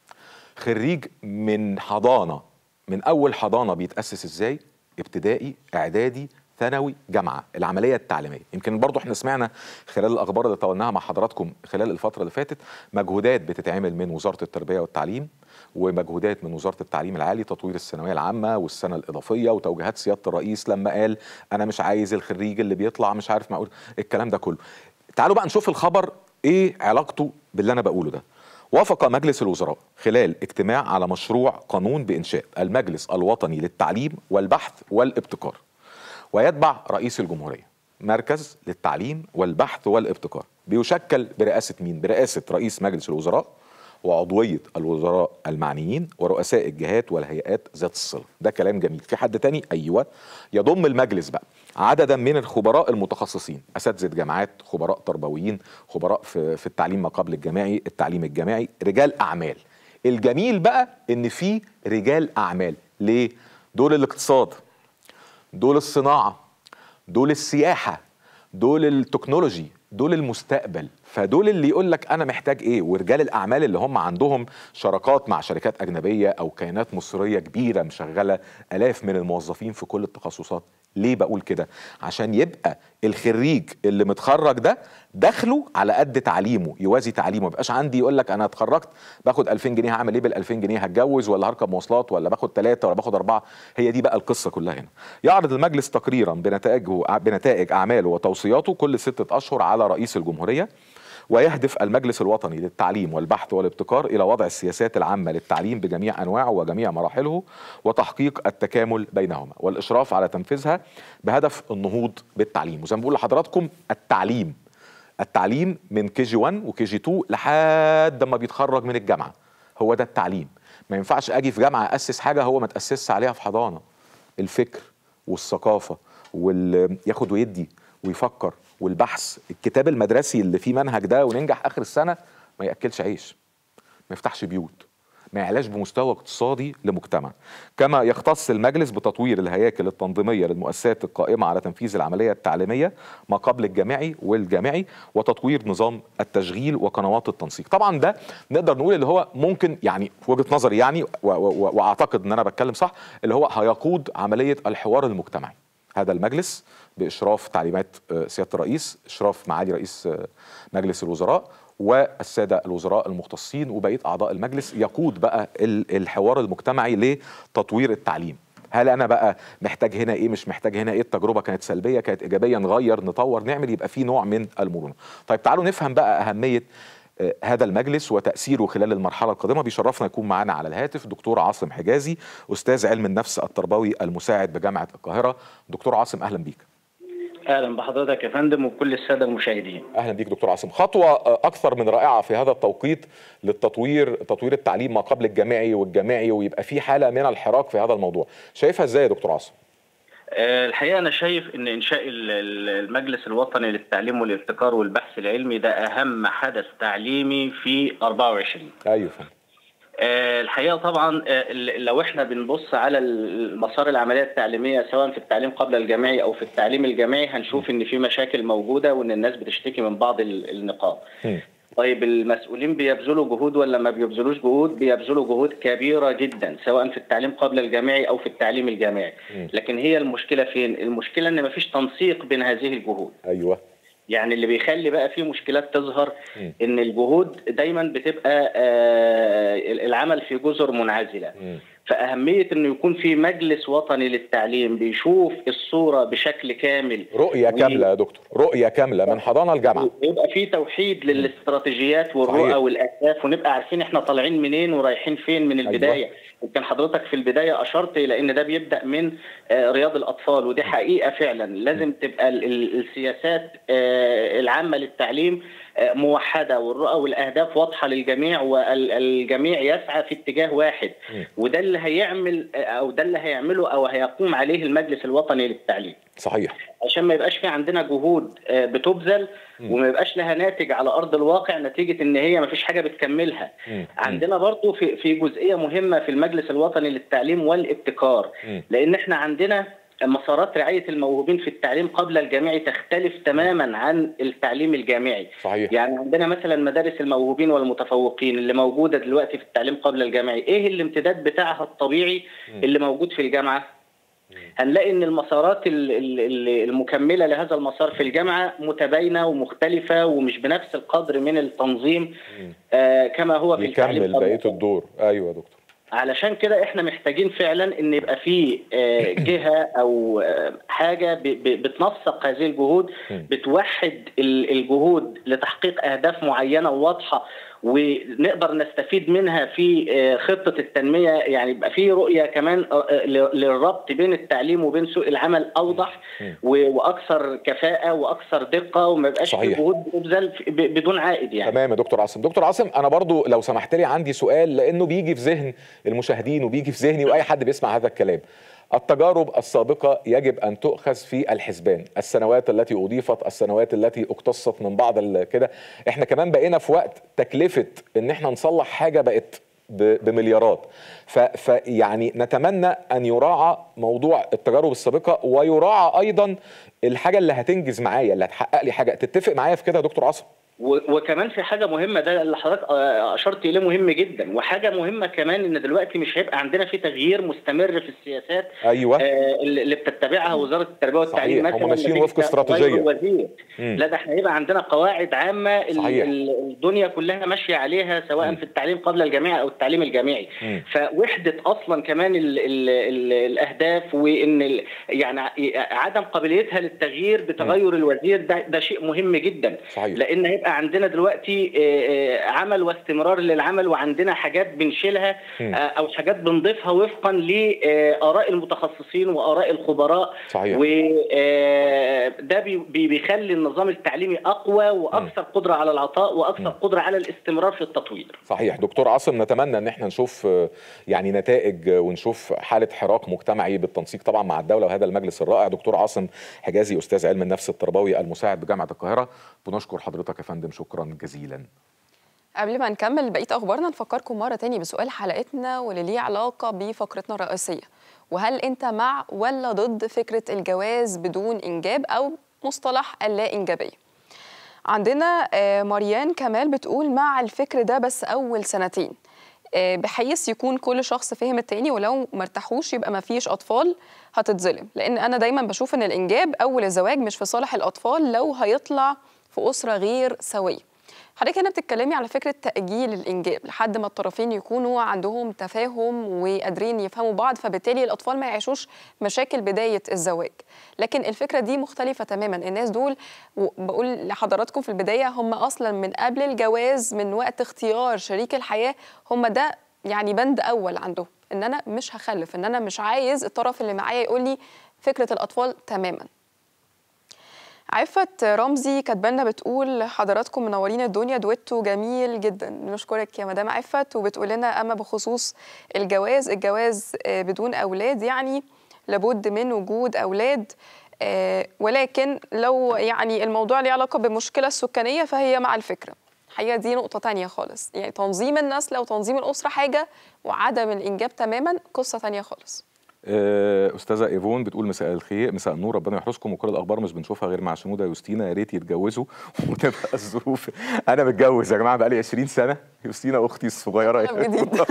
خريج من حضانه من اول حضانه بيتاسس ازاي ابتدائي اعدادي ثانوي جامعه العمليه التعليميه يمكن برضو احنا سمعنا خلال الاخبار اللي طولناها مع حضراتكم خلال الفتره اللي فاتت مجهودات بتتعمل من وزاره التربيه والتعليم ومجهودات من وزاره التعليم العالي تطوير الثانويه العامه والسنه الاضافيه وتوجيهات سياده الرئيس لما قال انا مش عايز الخريج اللي بيطلع مش عارف معقول الكلام ده كله تعالوا بقى نشوف الخبر ايه علاقته باللي انا بقوله ده وافق مجلس الوزراء خلال اجتماع على مشروع قانون بإنشاء المجلس الوطني للتعليم والبحث والابتكار ويتبع رئيس الجمهورية مركز للتعليم والبحث والابتكار بيشكل برئاسة مين؟ برئاسة رئيس مجلس الوزراء وعضوية الوزراء المعنيين ورؤساء الجهات والهيئات ذات الصلة ده كلام جميل في حد تاني أيوة يضم المجلس بقى عددا من الخبراء المتخصصين أساتذة جامعات خبراء تربويين خبراء في, في التعليم ما قبل الجامعي التعليم الجامعي رجال أعمال الجميل بقى إن في رجال أعمال ليه؟ دول الاقتصاد دول الصناعة دول السياحة دول التكنولوجي دول المستقبل فدول اللي يقول لك انا محتاج ايه ورجال الاعمال اللي هم عندهم شراكات مع شركات اجنبيه او كيانات مصريه كبيره مشغله الاف من الموظفين في كل التخصصات ليه بقول كده عشان يبقى الخريج اللي متخرج ده دخله على قد تعليمه يوازي تعليمه ما يبقاش عندي يقول لك انا اتخرجت باخد 2000 جنيه هعمل ايه بال 2000 جنيه هتجوز ولا هركب مواصلات ولا باخد ثلاثه ولا باخد اربعه هي دي بقى القصه كلها هنا يعرض المجلس تقريرا بنتائجه بنتائج اعماله وتوصياته كل ستة اشهر على رئيس الجمهوريه ويهدف المجلس الوطني للتعليم والبحث والابتكار الى وضع السياسات العامه للتعليم بجميع انواعه وجميع مراحله وتحقيق التكامل بينهما والاشراف على تنفيذها بهدف النهوض بالتعليم وزي ما بقول لحضراتكم التعليم التعليم من كي جي 1 وكي جي 2 لحد ما بيتخرج من الجامعه هو ده التعليم ما ينفعش اجي في جامعه اسس حاجه هو ما تاسسش عليها في حضانه الفكر والثقافه وال ياخد ويدي ويفكر والبحث الكتاب المدرسي اللي فيه منهج ده وننجح اخر السنه ما ياكلش عيش ما يفتحش بيوت ما يعلاش بمستوى اقتصادي لمجتمع كما يختص المجلس بتطوير الهياكل التنظيمية للمؤسسات القائمة على تنفيذ العملية التعليمية ما قبل الجامعي والجامعي وتطوير نظام التشغيل وقنوات التنسيق طبعا ده نقدر نقول اللي هو ممكن يعني في وجهة نظري يعني و- و- واعتقد ان انا بتكلم صح اللي هو هيقود عملية الحوار المجتمعي هذا المجلس باشراف تعليمات آه، سياده الرئيس اشراف معالي رئيس آه، مجلس الوزراء والساده الوزراء المختصين وبقيه اعضاء المجلس يقود بقى ال- الحوار المجتمعي لتطوير التعليم هل انا بقى محتاج هنا ايه مش محتاج هنا ايه التجربه كانت سلبيه كانت ايجابيه نغير نطور نعمل يبقى في نوع من المرونه طيب تعالوا نفهم بقى اهميه آه، هذا المجلس وتأثيره خلال المرحلة القادمة بيشرفنا يكون معنا على الهاتف دكتور عاصم حجازي أستاذ علم النفس التربوي المساعد بجامعة القاهرة دكتور عاصم أهلا بيك اهلا بحضرتك يا فندم وكل الساده المشاهدين اهلا بيك دكتور عاصم خطوه آه، اكثر من رائعه في هذا التوقيت للتطوير تطوير التعليم ما قبل الجامعي والجامعي ويبقى في حاله من الحراك في هذا الموضوع شايفها ازاي يا دكتور عاصم آه، الحقيقه انا شايف ان انشاء ال- ال- المجلس الوطني للتعليم والابتكار والبحث العلمي ده اهم حدث تعليمي في 24 ايوه فندم آه، الحقيقه طبعا آه، ال- لو احنا بنبص على المسار العمليه التعليميه سواء في التعليم قبل الجامعي او في التعليم الجامعي هنشوف ان في مشاكل موجوده وان الناس بتشتكي من بعض ال- النقاط مم. طيب المسؤولين بيبذلوا جهود ولا ما بيبذلوش جهود بيبذلوا جهود كبيره جدا سواء في التعليم قبل الجامعي او في التعليم الجامعي مم. لكن هي المشكله فين المشكله ان مفيش تنسيق بين هذه الجهود ايوه يعني اللي بيخلي بقى فيه مشكلات تظهر مم. ان الجهود دايما بتبقى آه، العمل في جزر منعزله مم. فاهميه انه يكون في مجلس وطني للتعليم بيشوف الصوره بشكل كامل رؤيه و- كامله يا دكتور رؤيه كامله من حضانه الجامعه ويبقى في توحيد للاستراتيجيات والرؤى صحيح. والاهداف ونبقى عارفين احنا طالعين منين ورايحين فين من البدايه يمكن حضرتك في البدايه اشرت الى ان ده بيبدا من آه، رياض الاطفال ودي حقيقه فعلا لازم تبقى ال- ال- السياسات آه، العامه للتعليم آه، موحده والرؤى والاهداف واضحه للجميع والجميع يسعى في اتجاه واحد مم. وده اللي هيعمل آه، او ده اللي هيعمله او هيقوم عليه المجلس الوطني للتعليم صحيح عشان ما يبقاش في عندنا جهود آه، بتبذل مم. وما يبقاش لها ناتج على ارض الواقع نتيجه ان هي ما فيش حاجه بتكملها مم. عندنا برضو في في جزئيه مهمه في المجلس الوطني للتعليم والابتكار مم. لان احنا عندنا مسارات رعايه الموهوبين في التعليم قبل الجامعي تختلف تماما عن التعليم الجامعي صحيح يعني عندنا مثلا مدارس الموهوبين والمتفوقين اللي موجوده دلوقتي في التعليم قبل الجامعي ايه الامتداد بتاعها الطبيعي مم. اللي موجود في الجامعه هنلاقي ان المسارات ال- ال- ال- المكمله لهذا المسار في الجامعه متباينه ومختلفه ومش بنفس القدر من التنظيم مم. آه كما هو في التعليم يكمل قبل بقيه الدور ايوه يا دكتور علشان كده احنا محتاجين فعلا ان يبقى في آه، جهه او آه، حاجه ب- ب- بتنسق هذه الجهود مم. بتوحد ال- الجهود لتحقيق اهداف معينه وواضحه ونقدر نستفيد منها في آه، خطه التنميه يعني يبقى في رؤيه كمان آه، آه، ل- للربط بين التعليم وبين سوق العمل اوضح مم. و- واكثر كفاءه واكثر دقه وما يبقاش في صحيح. جهود بتبذل في- ب- بدون عائد يعني تمام يا دكتور عاصم دكتور عاصم انا برضو لو سمحت لي عندي سؤال لانه بيجي في ذهن المشاهدين وبيجي في ذهني واي حد بيسمع هذا الكلام التجارب السابقة يجب أن تؤخذ في الحسبان السنوات التي أضيفت السنوات التي اقتصت من بعض ال- كده احنا كمان بقينا في وقت تكلفة ان احنا نصلح حاجة بقت ب- بمليارات ف- فيعني نتمنى ان يراعى موضوع التجارب السابقه ويراعى ايضا الحاجه اللي هتنجز معايا اللي هتحقق لي حاجه تتفق معايا في كده يا دكتور عاصم و- وكمان في حاجه مهمه ده اللي حضرتك آه، اشرت اليه مهم جدا وحاجه مهمه كمان ان دلوقتي مش هيبقى عندنا في تغيير مستمر في السياسات ايوه آه، اللي اللي بتتبعها وزاره التربيه والتعليم صحيح، هم مثلا ماشيين نتيجة وفق استراتيجية. تغير الوزير مم. لا ده احنا هيبقى عندنا قواعد عامه ال- صحيح. ال- الدنيا كلها ماشيه عليها سواء مم. في التعليم قبل الجامعي او التعليم الجامعي مم. فوحده اصلا كمان ال ال ال الاهداف وان ال يعني ع- عدم قابليتها التغيير بتغير الوزير ده ده شيء مهم جدا صحيح. لان هيبقى عندنا دلوقتي آه، آه، عمل واستمرار للعمل وعندنا حاجات بنشيلها مم. آه، او حاجات بنضيفها وفقا لاراء المتخصصين واراء الخبراء صحيح. وده بيخلي النظام التعليمي اقوى واكثر قدره على العطاء واكثر قدره على الاستمرار في التطوير صحيح دكتور عاصم نتمنى ان احنا نشوف آه، يعني نتائج آه، ونشوف حاله حراك مجتمعي بالتنسيق طبعا مع الدوله وهذا المجلس الرائع دكتور عاصم حجازي استاذ علم النفس التربوي المساعد بجامعه القاهره بنشكر حضرتك يا فندم شكرا جزيلا قبل ما نكمل بقيه اخبارنا نفكركم مره تاني بسؤال حلقتنا واللي ليه علاقه بفقرتنا الرئيسيه وهل انت مع ولا ضد فكره الجواز بدون انجاب او مصطلح اللا انجابيه عندنا آه، مريان كمال بتقول مع الفكر ده بس اول سنتين آه، بحيث يكون كل شخص فهم التاني ولو مرتاحوش يبقى ما فيش اطفال هتتظلم لان انا دايما بشوف ان الانجاب اول الزواج مش في صالح الاطفال لو هيطلع في اسره غير سويه حضرتك هنا بتتكلمي على فكره تاجيل الانجاب لحد ما الطرفين يكونوا عندهم تفاهم وقادرين يفهموا بعض فبالتالي الاطفال ما يعيشوش مشاكل بدايه الزواج لكن الفكره دي مختلفه تماما الناس دول بقول لحضراتكم في البدايه هم اصلا من قبل الجواز من وقت اختيار شريك الحياه هم ده يعني بند اول عندهم ان انا مش هخلف ان انا مش عايز الطرف اللي معايا يقول لي فكره الاطفال تماما عفت رمزي كاتبالنا بتقول حضراتكم منورين الدنيا دويتو جميل جدا بنشكرك يا مدام عفت وبتقول لنا اما بخصوص الجواز الجواز آه، بدون اولاد يعني لابد من وجود اولاد آه، ولكن لو يعني الموضوع ليه علاقه بالمشكله السكانيه فهي مع الفكره الحقيقه دي نقطه تانية خالص يعني تنظيم النسل وتنظيم الاسره حاجه وعدم الانجاب تماما قصه تانية خالص آه، استاذه ايفون بتقول مساء الخير مساء النور ربنا يحرسكم وكل الاخبار مش بنشوفها غير مع شنوده يوستينا يا ريت يتجوزوا وتبقى الظروف انا متجوز يا جماعه بقالي 20 سنه يوستينا اختي الصغيره طب جديد.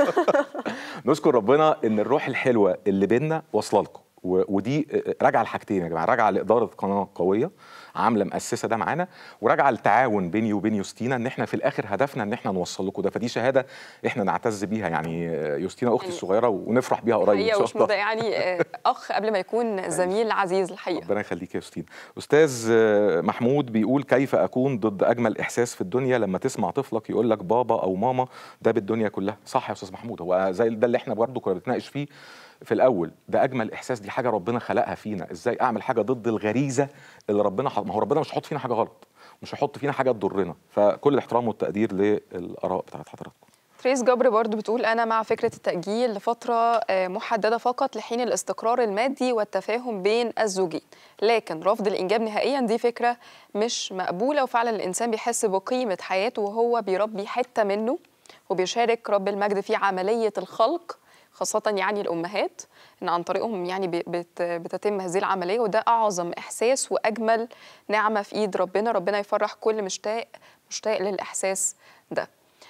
نشكر ربنا ان الروح الحلوه اللي بينا واصله لكم و- ودي راجعه لحاجتين يا جماعه راجعه لاداره قناه قويه عامله مؤسسه ده معانا وراجعه للتعاون بيني وبين يوستينا ان احنا في الاخر هدفنا ان احنا نوصل لكم ده فدي شهاده احنا نعتز بيها يعني يوستينا اختي يعني الصغيره ونفرح بيها قريب ان هي شاء وش الله ده يعني آه، اخ قبل ما يكون زميل عزيز الحقيقه ربنا يخليك يا يوستين استاذ آه، محمود بيقول كيف اكون ضد اجمل احساس في الدنيا لما تسمع طفلك يقول لك بابا او ماما ده بالدنيا كلها صح يا استاذ محمود هو زي ده اللي احنا برضه كنا بنتناقش فيه في الاول ده اجمل احساس دي حاجه ربنا خلقها فينا ازاي اعمل حاجه ضد الغريزه اللي ربنا حط ما هو ربنا مش هيحط فينا حاجه غلط مش هيحط فينا حاجه تضرنا فكل الاحترام والتقدير للاراء بتاعت حضراتكم تريس جبر برضو بتقول أنا مع فكرة التأجيل لفترة آه، محددة فقط لحين الاستقرار المادي والتفاهم بين الزوجين لكن رفض الإنجاب نهائيا دي فكرة مش مقبولة وفعلا الإنسان بيحس بقيمة حياته وهو بيربي حتة منه وبيشارك رب المجد في عملية الخلق خاصة يعني الأمهات إن عن طريقهم يعني بي- بت- بتتم هذه العملية وده أعظم إحساس وأجمل نعمة في إيد ربنا ربنا يفرح كل مشتاق مشتاق للإحساس ده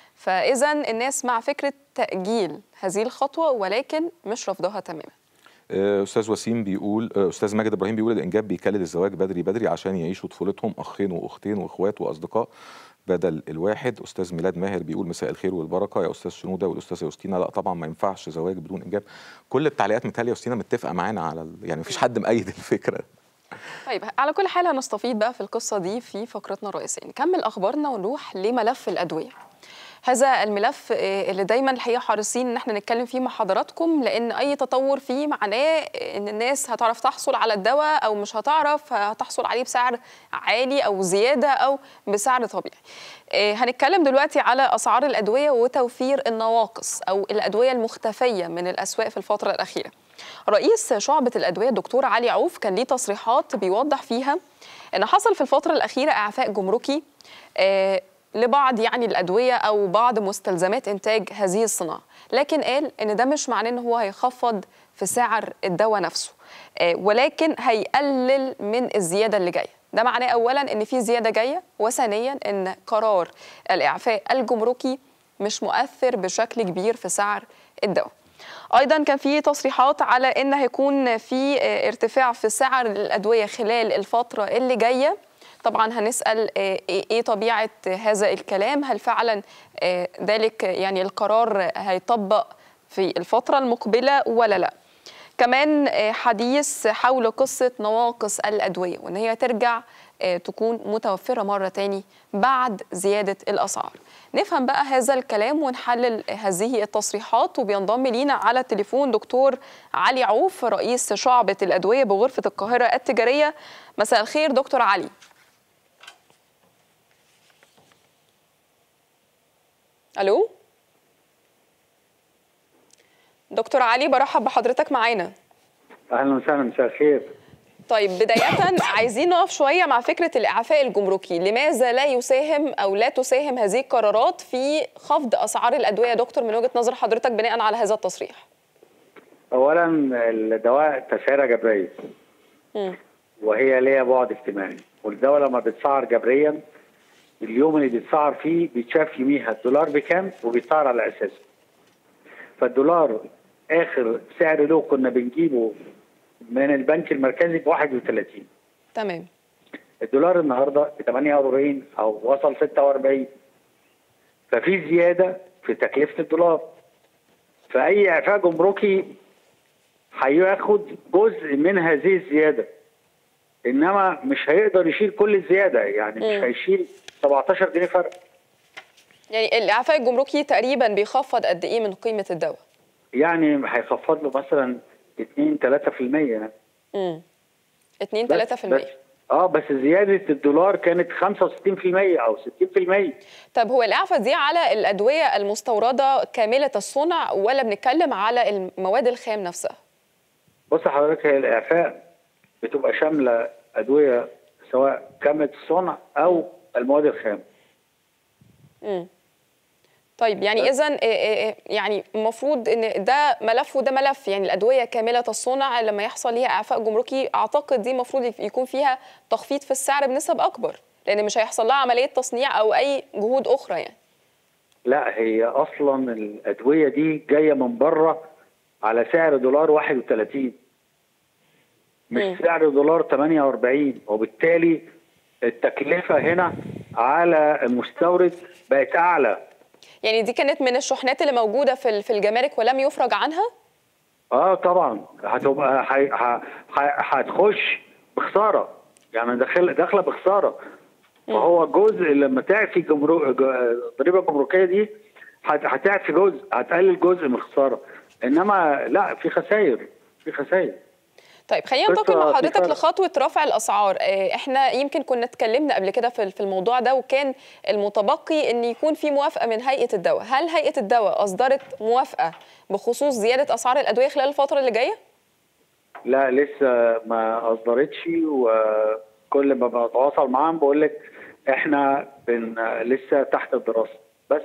فاذا الناس مع فكره تاجيل هذه الخطوه ولكن مش رفضها تماما آه، استاذ وسيم بيقول آه، استاذ ماجد ابراهيم بيقول الانجاب بيكلل الزواج بدري بدري عشان يعيشوا طفولتهم اخين واختين واخوات واصدقاء بدل الواحد استاذ ميلاد ماهر بيقول مساء الخير والبركه يا استاذ شنوده والاستاذه يوستينا لا طبعا ما ينفعش زواج بدون انجاب كل التعليقات متهيألي يوستينا متفقه معانا على ال- يعني مفيش حد مأيد الفكره طيب على كل حال هنستفيد بقى في القصه دي في فقرتنا الرئيسيه نكمل اخبارنا ونروح لملف الادويه هذا الملف آه، اللي دايما الحقيقه حريصين ان احنا نتكلم فيه مع حضراتكم لان اي تطور فيه معناه ان الناس هتعرف تحصل على الدواء او مش هتعرف هتحصل عليه بسعر عالي او زياده او بسعر طبيعي. آه، هنتكلم دلوقتي على اسعار الادويه وتوفير النواقص او الادويه المختفيه من الاسواق في الفتره الاخيره. رئيس شعبة الأدوية الدكتور علي عوف كان ليه تصريحات بيوضح فيها أن حصل في الفترة الأخيرة إعفاء جمركي آه، لبعض يعني الأدوية أو بعض مستلزمات إنتاج هذه الصناعة لكن قال أن ده مش معناه أن هو هيخفض في سعر الدواء نفسه آه، ولكن هيقلل من الزيادة اللي جاية ده معناه أولا أن في زيادة جاية وثانيا أن قرار الإعفاء الجمركي مش مؤثر بشكل كبير في سعر الدواء ايضا كان في تصريحات على ان هيكون في آه، ارتفاع في سعر الادويه خلال الفتره اللي جايه طبعا هنسال آه، ايه إيه طبيعه هذا الكلام هل فعلا آه، ذلك يعني القرار هيطبق في الفتره المقبله ولا لا كمان آه، حديث حول قصة نواقص الأدوية وإن هي ترجع آه، تكون متوفرة مرة تاني بعد زيادة الأسعار نفهم بقى هذا الكلام ونحلل هذه التصريحات وبينضم لينا على التليفون دكتور علي عوف رئيس شعبة الأدوية بغرفة القاهرة التجارية مساء الخير دكتور علي ألو دكتور علي برحب بحضرتك معانا اهلا وسهلا مساء الخير طيب بداية عايزين نقف شوية مع فكرة الإعفاء الجمركي لماذا لا يساهم أو لا تساهم هذه القرارات في خفض أسعار الأدوية يا دكتور من وجهة نظر حضرتك بناء على هذا التصريح اولا الدواء تسعيره جبريه مم. وهي ليها بعد اجتماعي والدواء لما بيتسعر جبريا اليوم اللي بيتسعر فيه بيتشاف يوميها الدولار بكام وبيتسعر على اساسه فالدولار اخر سعر له كنا بنجيبه من البنك المركزي ب 31 تمام الدولار النهارده ب 48 او وصل 46 ففي زياده في تكلفه الدولار فاي اعفاء جمركي هياخد جزء من هذه الزياده انما مش هيقدر يشيل كل الزياده يعني مش مم. هيشيل 17 جنيه فرق يعني الإعفاء الجمركي تقريبا بيخفض قد إيه من قيمة الدواء؟ يعني هيخفض له مثلا 2 3% يعني امم 2 بس 3% بس اه بس زياده الدولار كانت 65% او 60% طب هو الإعفاء دي على الأدوية المستوردة كاملة الصنع ولا بنتكلم على المواد الخام نفسها؟ بص حضرتك هي الاعفاء بتبقى شامله ادويه سواء كامله الصنع او المواد الخام امم طيب يعني اذا يعني المفروض ان ده ملف وده ملف يعني الادويه كامله الصنع لما يحصل ليها اعفاء جمركي اعتقد دي المفروض يكون فيها تخفيض في السعر بنسب اكبر لان مش هيحصل لها عمليه تصنيع او اي جهود اخرى يعني لا هي اصلا الادويه دي جايه من بره على سعر دولار 31 مش مم. سعر دولار 48 وبالتالي التكلفه هنا على المستورد بقت اعلى يعني دي كانت من الشحنات اللي موجوده في ال- في الجمارك ولم يفرج عنها اه طبعا هتبقى ح- ح- ح- هتخش بخساره يعني داخل داخله بخساره فهو جزء لما تعفي جمرو... ج- الضريبه الجمركيه دي هت- هتعفي جزء هتقلل جزء من الخساره انما لا في خسائر في خسائر طيب خلينا قصة ننتقل مع في حضرتك فرق. لخطوه رفع الاسعار آه، احنا يمكن كنا اتكلمنا قبل كده في في الموضوع ده وكان المتبقي ان يكون في موافقه من هيئه الدواء هل هيئه الدواء اصدرت موافقه بخصوص زياده اسعار الادويه خلال الفتره اللي جايه لا لسه ما اصدرتش وكل ما بتواصل معاهم بقول لك احنا بن... لسه تحت الدراسه بس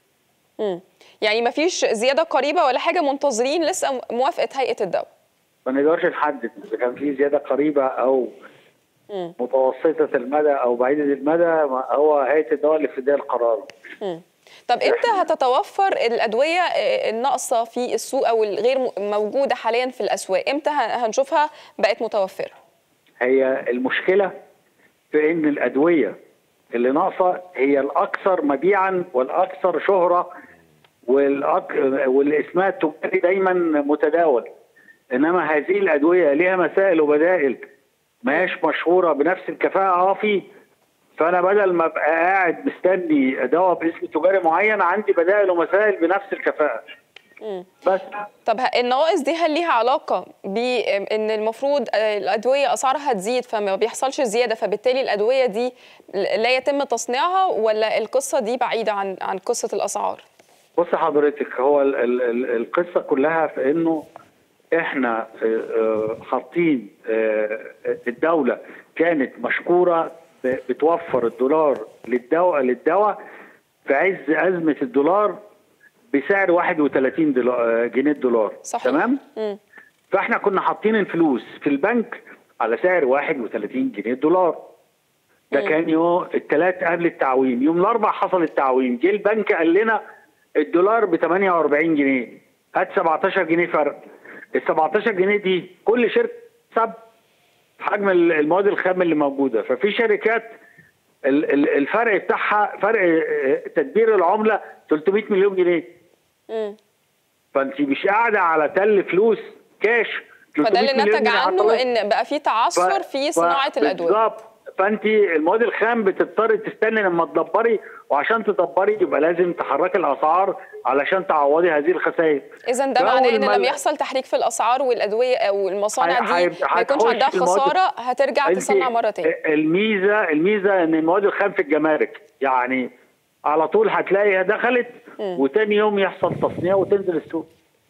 مم. يعني ما فيش زياده قريبه ولا حاجه منتظرين لسه موافقه هيئه الدواء ما نقدرش نحدد اذا كان في زياده قريبه او مم. متوسطه المدى او بعيده المدى ما هو هيئه الدواء اللي في ايديها القرار مم. طب امتى هتتوفر الادويه آه، الناقصه في السوق او الغير م- موجوده حاليا في الاسواق امتى ه- هنشوفها بقت متوفره هي المشكله في ان الادويه اللي ناقصه هي الاكثر مبيعا والاكثر شهره والأك... واللي اسمها التجاري دايما متداول انما هذه الادويه ليها مسائل وبدائل ما هيش مشهوره بنفس الكفاءه اه في فانا بدل ما ابقى قاعد مستني دواء باسم تجاري معين عندي بدائل ومسائل بنفس الكفاءه مم. بس طب ه- النواقص دي هل ليها علاقة بأن المفروض آه، الأدوية أسعارها تزيد فما بيحصلش زيادة فبالتالي الأدوية دي ل- لا يتم تصنيعها ولا القصة دي بعيدة عن عن قصة الأسعار؟ بص حضرتك هو ال ال ال القصه كلها في انه احنا آه، آه، حاطين آه، الدوله كانت مشكوره ب- بتوفر الدولار للدواء للدواء في عز ازمه الدولار بسعر 31 دولار جنيه الدولار صحيح تمام مم. فاحنا كنا حاطين الفلوس في البنك على سعر 31 جنيه الدولار ده كان يوم الثلاث قبل التعويم يوم الاربع حصل التعويم جه البنك قال لنا الدولار ب 48 جنيه هات 17 جنيه فرق ال 17 جنيه دي كل شركه سب حجم المواد الخام اللي موجوده ففي شركات ال- ال- الفرق بتاعها فرق آه، تدبير العمله 300 مليون جنيه مم. فانت مش قاعده على تل فلوس كاش فده اللي 300 مليون نتج جنيه عنه عطلت. ان بقى في تعثر ف- في ف- صناعه الادويه بالظبط فانت المواد الخام بتضطري تستني لما تدبري وعشان تدبري يبقى لازم تحركي الاسعار علشان تعوضي هذه الخسائر اذا ده فأول معناه ان ما لما ال- يحصل تحريك في الاسعار والادويه او المصانع هي- دي هي- ما يكونش هتخش عندها في المواد- خساره هترجع أنت تصنع مره تاني الميزه الميزه ان المواد الخام في الجمارك يعني على طول هتلاقيها دخلت وتاني يوم يحصل تصنيع وتنزل السوق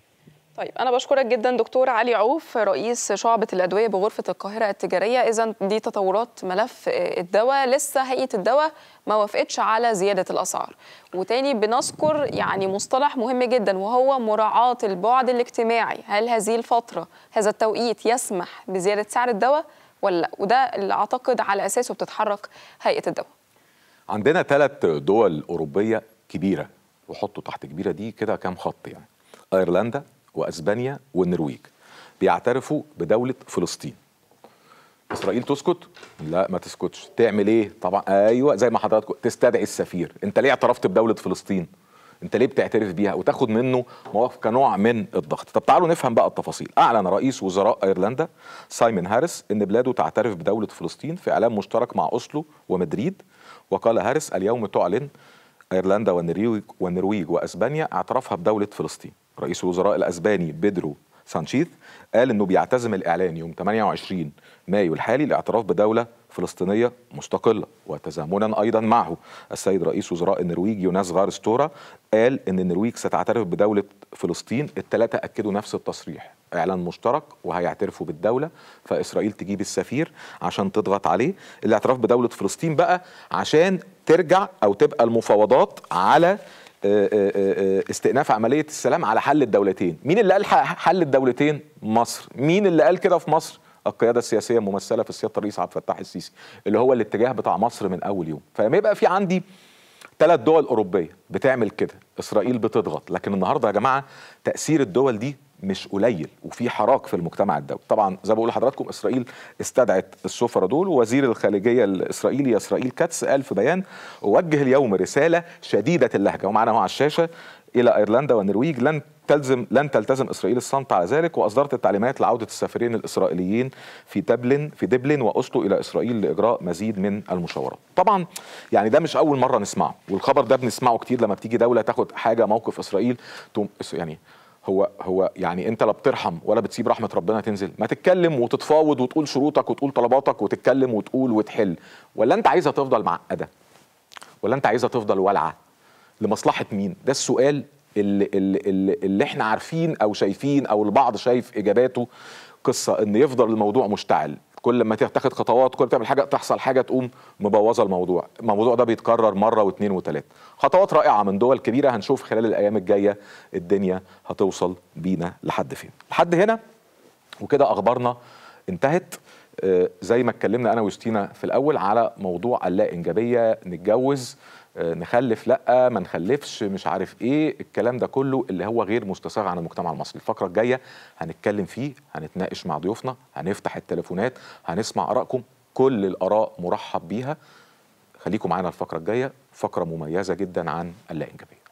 طيب انا بشكرك جدا دكتور علي عوف رئيس شعبة الادوية بغرفة القاهرة التجارية اذا دي تطورات ملف آه، الدواء لسه هيئة الدواء ما وافقتش على زيادة الاسعار وتاني بنذكر يعني مصطلح مهم جدا وهو مراعاة البعد الاجتماعي هل هذه الفترة هذا التوقيت يسمح بزيادة سعر الدواء ولا لا وده اللي اعتقد على اساسه بتتحرك هيئة الدواء عندنا ثلاث دول أوروبية كبيرة وحطوا تحت كبيرة دي كده كام خط يعني أيرلندا وأسبانيا والنرويج بيعترفوا بدولة فلسطين إسرائيل تسكت؟ لا ما تسكتش تعمل إيه؟ طبعا أيوة زي ما حضراتكم تستدعي السفير أنت ليه اعترفت بدولة فلسطين؟ انت ليه بتعترف بيها وتاخد منه مواقف كنوع من الضغط طب تعالوا نفهم بقى التفاصيل اعلن رئيس وزراء ايرلندا سايمون هاريس ان بلاده تعترف بدوله فلسطين في اعلان مشترك مع اوسلو ومدريد وقال هاريس اليوم تعلن ايرلندا والنرويج والنرويج واسبانيا اعترافها بدوله فلسطين رئيس الوزراء الاسباني بيدرو سانشيز قال انه بيعتزم الاعلان يوم 28 مايو الحالي لاعتراف بدوله فلسطينيه مستقله وتزامنا ايضا معه السيد رئيس وزراء النرويج يوناس غارستورا قال ان النرويج ستعترف بدوله فلسطين الثلاثه اكدوا نفس التصريح اعلان مشترك وهيعترفوا بالدوله فاسرائيل تجيب السفير عشان تضغط عليه الاعتراف بدوله فلسطين بقى عشان ترجع او تبقى المفاوضات على آه، آه، آه، استئناف عمليه السلام على حل الدولتين مين اللي قال ح- حل الدولتين مصر مين اللي قال كده في مصر القياده السياسيه الممثله في سياده الرئيس عبد الفتاح السيسي اللي هو الاتجاه بتاع مصر من اول يوم فلما يبقى في عندي ثلاث دول اوروبيه بتعمل كده اسرائيل بتضغط لكن النهارده يا جماعه تاثير الدول دي مش قليل وفي حراك في المجتمع الدولي طبعا زي ما بقول لحضراتكم اسرائيل استدعت السفراء دول ووزير الخارجيه الاسرائيلي اسرائيل كاتس قال في بيان اوجه اليوم رساله شديده اللهجه ومعنا هو على الشاشه الى ايرلندا والنرويج لن تلزم لن تلتزم اسرائيل الصمت على ذلك واصدرت التعليمات لعوده السفيرين الاسرائيليين في دبلن في دبلن واوسلو الى اسرائيل لاجراء مزيد من المشاورات. طبعا يعني ده مش اول مره نسمعه والخبر ده بنسمعه كتير لما بتيجي دوله تاخد حاجه موقف اسرائيل تقوم يعني هو هو يعني انت لا بترحم ولا بتسيب رحمه ربنا تنزل ما تتكلم وتتفاوض وتقول شروطك وتقول طلباتك وتتكلم وتقول وتحل ولا انت عايزها تفضل معقده ولا انت عايزها تفضل والعه لمصلحه مين ده السؤال اللي, اللي, اللي, اللي احنا عارفين او شايفين او البعض شايف اجاباته قصه ان يفضل الموضوع مشتعل كل ما تاخد خطوات كل ما تعمل حاجه تحصل حاجه تقوم مبوظه الموضوع الموضوع ده بيتكرر مره واثنين وثلاثه خطوات رائعه من دول كبيره هنشوف خلال الايام الجايه الدنيا هتوصل بينا لحد فين لحد هنا وكده اخبارنا انتهت آه، زي ما اتكلمنا انا ويوستينا في الاول على موضوع اللا انجابيه نتجوز آه، نخلف لا ما نخلفش مش عارف ايه الكلام ده كله اللي هو غير مستساغ عن المجتمع المصري الفقره الجايه هنتكلم فيه هنتناقش مع ضيوفنا هنفتح التليفونات هنسمع ارائكم كل الاراء مرحب بيها خليكم معانا الفقره الجايه فقره مميزه جدا عن اللا انجابيه